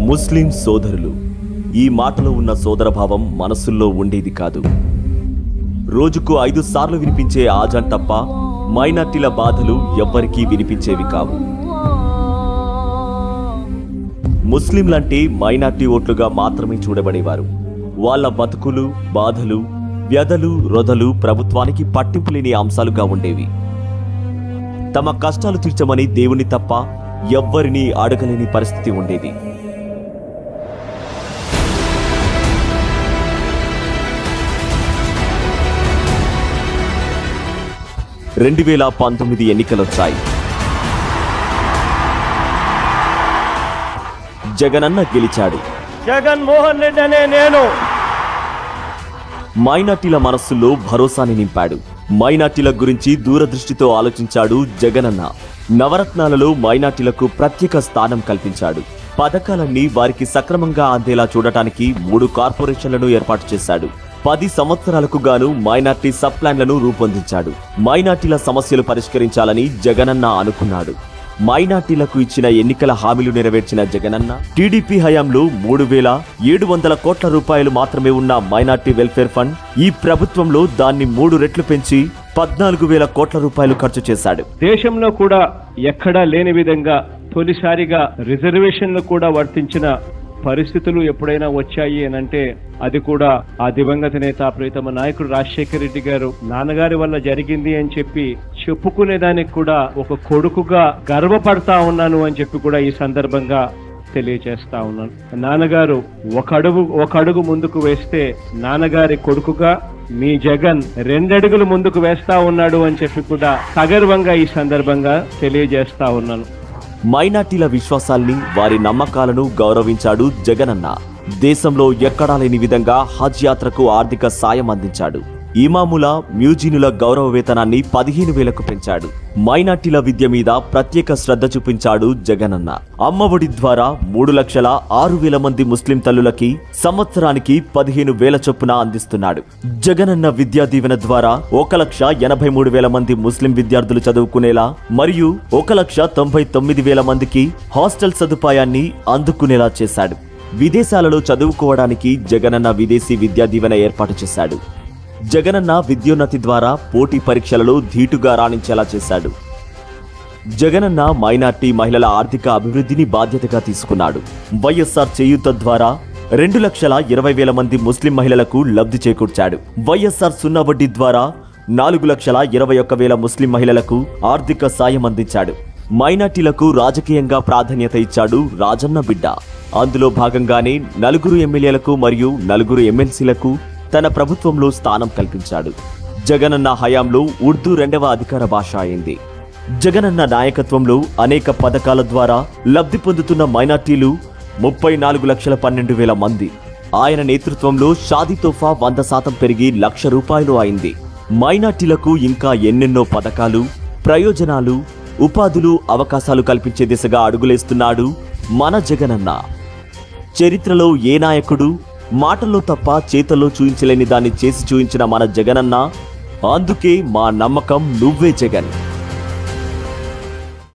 ముస్లిం సోదరులు ఈ మాటలో ఉన్న సోదరభావం మనసుల్లో ఉండేది కాదు రోజుకు ఐదు సార్లు వినిపించే ఆజాన్ తప్ప మైనార్టీల బాధలు ఎవ్వరికీ వినిపించేవి కావు ముస్లింలంటే మైనార్టీ ఓట్లుగా మాత్రమే చూడబడేవారు వాళ్ళ బతుకులు బాధలు వ్యధలు రొదలు ప్రభుత్వానికి పట్టింపు లేని అంశాలుగా ఉండేవి తమ కష్టాలు తీర్చమని దేవుని తప్ప ఎవ్వరినీ అడగలేని పరిస్థితి ఉండేది రెండు వేల పంతొమ్మిది ఎన్నికలొచ్చాయి జగనన్న గెలిచాడు జగన్మోహన్ రెడ్డి అనే నేను మైనార్టీల మనస్సుల్లో భరోసాని నింపాడు మైనార్టీల గురించి దూరదృష్టితో ఆలోచించాడు జగనన్న నవరత్నాలలో మైనార్టీలకు ప్రత్యేక స్థానం కల్పించాడు పథకాలన్నీ వారికి సక్రమంగా అందేలా చూడటానికి మూడు కార్పొరేషన్లను ఏర్పాటు చేశాడు పది సంవత్సరాలకు గాను మైనార్టీ సబ్ ప్లాన్లను రూపొందించాడు మైనార్టీల సమస్యలు పరిష్కరించాలని జగనన్న అనుకున్నాడు మైనార్టీలకు ఇచ్చిన ఎన్నికల హామీలు నెరవేర్చిన జగనన్న టీడీపీ హయాంలో మూడు వేల ఏడు వందల కోట్ల రూపాయలు మాత్రమే ఉన్న మైనార్టీ వెల్ఫేర్ ఫండ్ ఈ ప్రభుత్వంలో దాన్ని మూడు రెట్లు పెంచి పద్నాలుగు వేల కోట్ల రూపాయలు ఖర్చు చేశాడు దేశంలో కూడా ఎక్కడా లేని విధంగా తొలిసారిగా రిజర్వేషన్లు కూడా వర్తించిన పరిస్థితులు ఎప్పుడైనా వచ్చాయి అని అంటే అది కూడా ఆ దివంగత నేత ప్రీతమ నాయకుడు రాజశేఖర రెడ్డి గారు నాన్నగారి వల్ల జరిగింది అని చెప్పి చెప్పుకునేదానికి కూడా ఒక కొడుకుగా గర్వపడతా ఉన్నాను అని చెప్పి కూడా ఈ సందర్భంగా తెలియజేస్తా ఉన్నాను నాన్నగారు ఒక అడుగు ఒక అడుగు ముందుకు వేస్తే నాన్నగారి కొడుకుగా మీ జగన్ రెండడుగులు ముందుకు వేస్తా ఉన్నాడు అని చెప్పి కూడా సగర్వంగా ఈ సందర్భంగా తెలియజేస్తా ఉన్నాను మైనార్టీల విశ్వాసాల్ని వారి నమ్మకాలను గౌరవించాడు జగనన్న దేశంలో ఎక్కడా లేని విధంగా హజ్ యాత్రకు ఆర్థిక సాయం అందించాడు ఇమాముల మ్యూజినుల గౌరవ వేతనాన్ని పదిహేను వేలకు పెంచాడు మైనార్టీల విద్య మీద ప్రత్యేక శ్రద్ధ చూపించాడు జగనన్న అమ్మఒడి ద్వారా మూడు లక్షల ఆరు వేల మంది ముస్లిం తల్లులకి సంవత్సరానికి పదిహేను వేల చొప్పున అందిస్తున్నాడు జగనన్న విద్యా దీవెన ద్వారా ఒక లక్ష ఎనభై మూడు వేల మంది ముస్లిం విద్యార్థులు చదువుకునేలా మరియు ఒక లక్ష తొంభై తొమ్మిది వేల మందికి హాస్టల్ సదుపాయాన్ని అందుకునేలా చేశాడు విదేశాలలో చదువుకోవడానికి జగనన్న విదేశీ విద్యా దీవెన ఏర్పాటు చేశాడు జగనన్న విద్యోన్నతి ద్వారా పోటీ పరీక్షలలో ధీటుగా రాణించేలా చేశాడు జగనన్న మైనార్టీ మహిళల ఆర్థిక అభివృద్ధిని బాధ్యతగా తీసుకున్నాడు వైఎస్ఆర్ చేయూత ద్వారా రెండు లక్షల ఇరవై వేల మంది ముస్లిం మహిళలకు లబ్ధి చేకూర్చాడు వైఎస్ఆర్ సున్నా వడ్డీ ద్వారా నాలుగు లక్షల ఇరవై ఒక్క వేల ముస్లిం మహిళలకు ఆర్థిక సాయం అందించాడు మైనార్టీలకు రాజకీయంగా ప్రాధాన్యత ఇచ్చాడు రాజన్న బిడ్డ అందులో భాగంగానే నలుగురు ఎమ్మెల్యేలకు మరియు నలుగురు ఎమ్మెల్సీలకు తన ప్రభుత్వంలో స్థానం కల్పించాడు జగనన్న హయాంలో ఉర్దూ రెండవ అధికార భాష అయింది జగనన్న నాయకత్వంలో అనేక పథకాల ద్వారా లబ్ధి పొందుతున్న మైనార్టీలు ముప్పై నాలుగు లక్షల పన్నెండు వేల మంది ఆయన నేతృత్వంలో షాదీ తోఫా వంద శాతం పెరిగి లక్ష రూపాయలు అయింది మైనార్టీలకు ఇంకా ఎన్నెన్నో పథకాలు ప్రయోజనాలు ఉపాధులు అవకాశాలు కల్పించే దిశగా అడుగులేస్తున్నాడు మన జగనన్న చరిత్రలో ఏ నాయకుడు మాటల్లో తప్ప చేతల్లో చూయించలేని దాన్ని చేసి చూయించిన మన జగనన్న అందుకే మా నమ్మకం నువ్వే జగన్